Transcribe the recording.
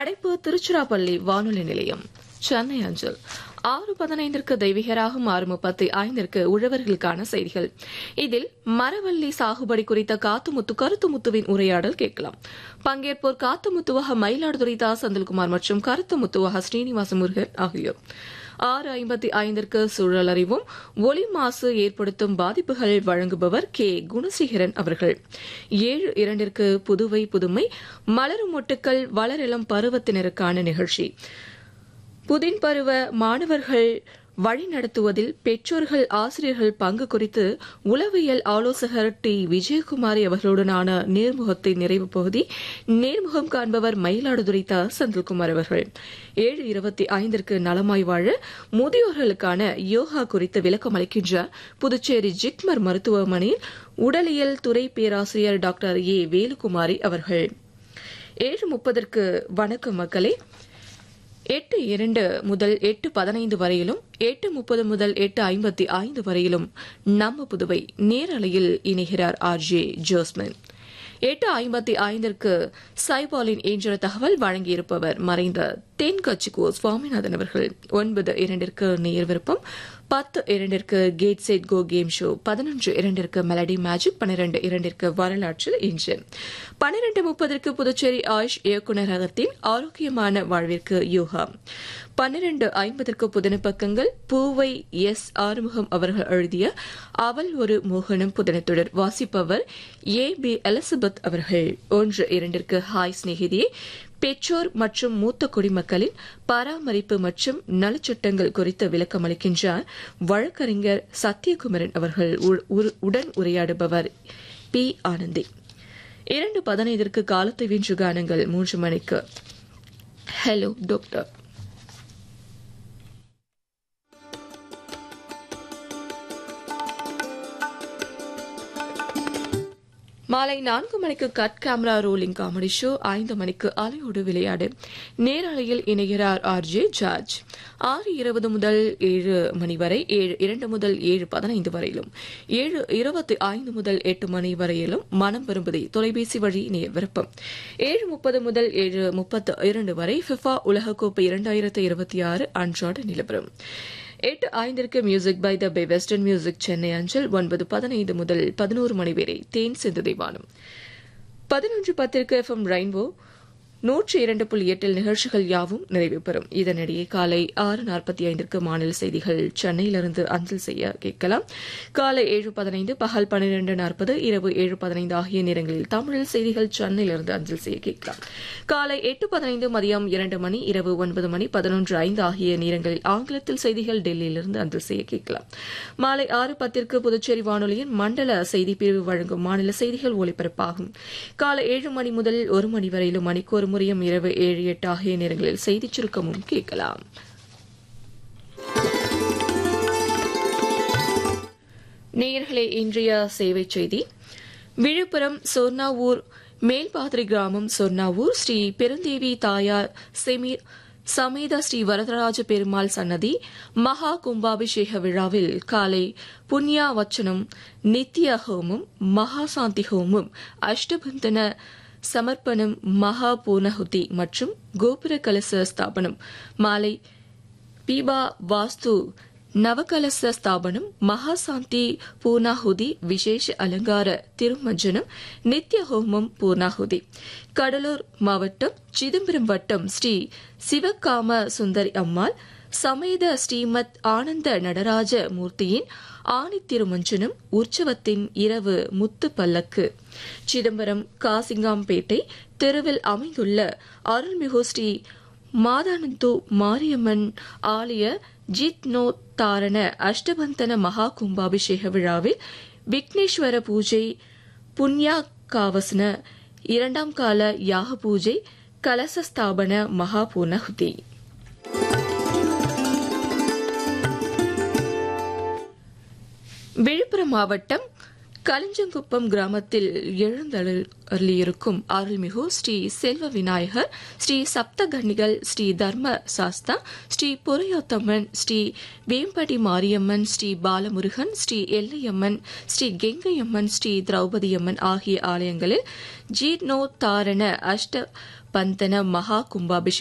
அடைப்பு திருச்சிராப்பள்ளி வானொலி நிலையம் சென்னை அஞ்சல் ஆறு பதினைந்திற்கு தெய்வீகராகும் ஆறு முப்பத்தி ஐந்திற்கு உழவர்களுக்கான செய்திகள் இதில் மரவள்ளி சாகுபடி குறித்த காத்துமுத்து கருத்துமுத்துவின் உரையாடல் கேட்கலாம் பங்கேற்போர் காத்துமுத்துவக மயிலாடுதுறை தா செந்தில்குமார் மற்றும் கருத்துமுத்துவக ஸ்ரீனிவாச முருகன் ஆகியோர் ஆறு ஐம்பத்தி ஐந்திற்கு சூழல் அறிவும் ஒலி மாசு ஏற்படுத்தும் பாதிப்புகள் வழங்குபவர் கே குணசேகரன் அவர்கள் ஏழு இரண்டிற்கு புதுவை புதுமை மலரும் மொட்டுக்கள் வளரிளம் பருவத்தினருக்கான நிகழ்ச்சி புதின் பருவ மாணவர்கள் வழிநடத்துவதில் பெற்றோர்கள் ஆசிரியர்கள் பங்கு குறித்து உளவியல் ஆலோசகர் டி விஜயகுமாரி அவர்களுடனான நேர்முகத்தின் நிறைவு பகுதி நேர்முகம் காண்பவர் மயிலாடுதுறை த செந்தில்குமார் அவர்கள் ஏழு இருபத்தி ஐந்திற்கு நலமாய் வாழ முதியோர்களுக்கான யோகா குறித்து விளக்கம் அளிக்கின்றார் புதுச்சேரி ஜிப்மர் மருத்துவமனையில் உடலியல் துறை பேராசிரியர் டாக்டர் ஏ வேலுகுமாரி அவர்கள் ஏழு முப்பதற்கு வணக்கம் மக்களே எட்டு இரண்டு முதல் எட்டு பதினைந்து வரையிலும் எட்டு முப்பது முதல் எட்டு ஐம்பத்தி ஐந்து வரையிலும் நம்ம புதுவை நேரலையில் இணைகிறார் ஆர் ஜே ஜோஸ்மின் எட்டு ஐம்பத்தி ஐந்திற்கு சைபாலின் என்ற தகவல் வழங்கியிருப்பவர் மறைந்த தென்கட்சிகோ சுவாமிநாதன் அவர்கள் ஒன்பது இரண்டிற்கு நேர் விருப்பம் பத்து இரண்டிற்கு get set go game show பதினொன்று இரண்டிற்கு மெலடி மேஜிக் பன்னிரண்டு இரண்டிற்கு வரலாற்றில் இன்று பன்னிரண்டு முப்பதற்கு புதுச்சேரி ஆயுஷ் இயக்குநரகத்தின் ஆரோக்கியமான வாழ்விற்கு யோகா பன்னிரண்டு ஐம்பதற்கு புதின பக்கங்கள் பூவை எஸ் ஆறுமுகம் அவர்கள் எழுதிய அவள் ஒரு மோகனம் புதினத்துடன் வாசிப்பவர் ஏ பி எலிசபெத் அவர்கள் ஒன்று இரண்டிற்கு ஹாய் சிநேகிதியே பெற்றோர் மற்றும் மூத்த குடிமக்களின் பராமரிப்பு மற்றும் நலச்சட்டங்கள் குறித்து விளக்கம் அளிக்கின்றார் வழக்கறிஞர் சத்யகுமரன் அவர்கள் உடன் உரையாடுபவர் பி ஆனந்தி இரண்டு பதினைந்திற்கு காலத்தை வென்று கானங்கள் மூன்று மணிக்கு ஹலோ டாக்டர் மாலை நான்கு மணிக்கு cut camera rolling comedy show ஐந்து மணிக்கு அலையோடு விளையாடு நேரலையில் இணைகிறார் ஆர் ஜே ஜார்ஜ் ஆறு இருபது முதல் ஏழு மணி வரை ஏழு இரண்டு முதல் ஏழு பதினைந்து வரையிலும் ஏழு இருபத்தி ஐந்து முதல் எட்டு மணி வரையிலும் மனம் விரும்புதை தொலைபேசி வழி இணைய விருப்பம் ஏழு முப்பது முதல் ஏழு முப்பத்து இரண்டு வரை ஃபிஃபா உலகக்கோப்பை இரண்டாயிரத்து இருபத்தி ஆறு அன்றாட நிலவரம் எட்டு ஐந்திற்கு music by the bay western music Chennai அஞ்சல் ஒன்பது பதினைந்து முதல் பதினோரு மணி வரை தேன் சிந்து தேவானம் பதினொன்று பத்திற்கு எஃப் எம் ரெயின்போ நூற்றி இரண்டு புள்ளி எட்டில் நிகழ்ச்சிகள் யாவும் நிறைவு பெறும் இதனிடையே காலை ஆறு நாற்பத்தி ஐந்திற்கு மாநில செய்திகள் சென்னையிலிருந்து அஞ்சல் செய்ய கேட்கலாம் காலை ஏழு பதினைந்து பகல் பன்னிரண்டு நாற்பது இரவு ஏழு பதினைந்து ஆகிய நேரங்களில் தமிழில் செய்திகள் சென்னையிலிருந்து அஞ்சல் செய்ய கேட்கலாம் காலை எட்டு பதினைந்து மதியம் இரண்டு மணி இரவு ஒன்பது மணி பதினொன்று ஐந்து ஆகிய நேரங்களில் ஆங்கிலத்தில் செய்திகள் டெல்லியிலிருந்து அஞ்சல் செய்ய கேட்கலாம் மாலை ஆறு பத்திற்கு புதுச்சேரி வானொலியின் மண்டல செய்தி பிரிவு வழங்கும் மாநில செய்திகள் ஒலிபரப்பாகும் காலை ஏழு மணி முதல் ஒரு மணி வரையிலும் மணிக்கு ஒரு முறையும் இரவு ஏழு எட்டு ஆகிய நேரங்களில் செய்திச் சுருக்கமும் கேட்கலாம் நேயர்களே இன்றைய சேவை செய்தி விழுப்புரம் சொர்ணாவூர் மேல்பாதிரி கிராமம் சொர்ணாவூர் ஸ்ரீ பெருந்தேவி தாயார் செமீர் சமேத ஸ்ரீ வரதராஜ பெருமாள் சன்னதி மகா கும்பாபிஷேக விழாவில் காலை புண்ணியா வச்சனம் நித்திய ஹோமம் மகாசாந்தி ஹோமம் அஷ்டபந்தன சமர்ப்பணம் மகா பூர்ணஹுதி மற்றும் கோபுர கலச ஸ்தாபனம் மாலை பீபா வாஸ்து நவகலச ஸ்தாபனம் மகாசாந்தி பூர்ணாகுதி விசேஷ அலங்கார திருமஞ்சனம் நித்திய ஹோமம் பூர்ணாகுதி கடலூர் மாவட்டம் சிதம்பரம் வட்டம் ஸ்ரீ சிவகாம சுந்தரி அம்மாள் சமேத ஸ்ரீமத் ஆனந்த நடராஜ மூர்த்தியின் ஆணி திருமஞ்சனம் உற்சவத்தின் இரவு முத்து பல்லக்கு சிதம்பரம் காசிங்காம்பேட்டை தெருவில் அமைந்துள்ள அருள்மிகு ஸ்ரீ மாதானந்து மாரியம்மன் ஆலய ஜித்னோ தாரண அஷ்டபந்தன மகா கும்பாபிஷேக விழாவில் விக்னேஸ்வர பூஜை புண்ணியா காவசன இரண்டாம் கால யாக பூஜை கலச ஸ்தாபன மகா பூர்ணகுதி விழுப்புரம் மாவட்டம் கலிஞ்சங்குப்பம் கிராமத்தில் எழுந்தருளியிருக்கும் அருள்மிகு ஸ்ரீ செல்வ விநாயகர் ஸ்ரீ சப்தகன்னிகள் ஸ்ரீ தர்ம சாஸ்தா ஸ்ரீ பொறையோத்தம்மன் ஸ்ரீ வேம்படி மாரியம்மன் ஸ்ரீ பாலமுருகன் ஸ்ரீ எல்லையம்மன் ஸ்ரீ கெங்கையம்மன் ஸ்ரீ திரௌபதியம்மன் ஆகிய ஆலயங்களில் ஜீர்ணோத்தாரண அஷ்ட பந்தன மகா கும்பாபிஷேகம்